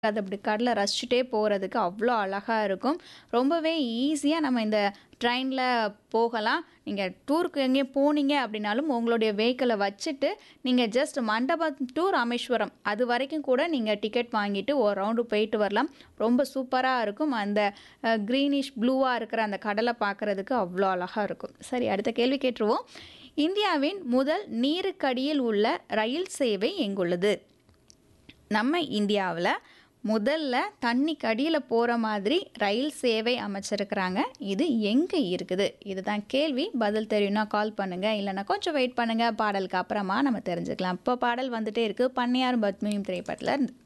அது அப்படி கடல ரசிச்சுட்டே போகிறதுக்கு அவ்வளோ அழகாக இருக்கும் ரொம்பவே ஈஸியாக நம்ம இந்த ட்ரெயினில் போகலாம் நீங்கள் டூருக்கு எங்கேயும் போனீங்க அப்படின்னாலும் உங்களுடைய வெஹிக்கிளை வச்சுட்டு நீங்கள் ஜஸ்ட் மண்டபம் டு ராமேஸ்வரம் அது வரைக்கும் கூட நீங்கள் டிக்கெட் வாங்கிட்டு ஒரு ரவுண்டு போயிட்டு வரலாம் ரொம்ப சூப்பராக இருக்கும் அந்த க்ரீனிஷ் ப்ளூவாக இருக்கிற அந்த கடலை பார்க்குறதுக்கு அவ்வளோ அழகாக இருக்கும் சரி அடுத்த கேள்வி கேட்டுருவோம் இந்தியாவின் முதல் நீருக்கடியில் உள்ள ரயில் சேவை எங்குள்ளது நம்ம இந்தியாவில் முதல்ல தண்ணிக்கு அடியில் போகிற மாதிரி ரயில் சேவை அமைச்சிருக்கிறாங்க இது எங்கே இருக்குது இதுதான் கேள்வி பதில் தெரியும்னா கால் பண்ணுங்கள் இல்லைன்னா கொஞ்சம் வெயிட் பண்ணுங்கள் பாடலுக்கு அப்புறமா நம்ம தெரிஞ்சுக்கலாம் இப்போ பாடல் வந்துட்டே இருக்குது பண்ணையாரும் பத்மினியும் திரைப்படத்தில் இருந்து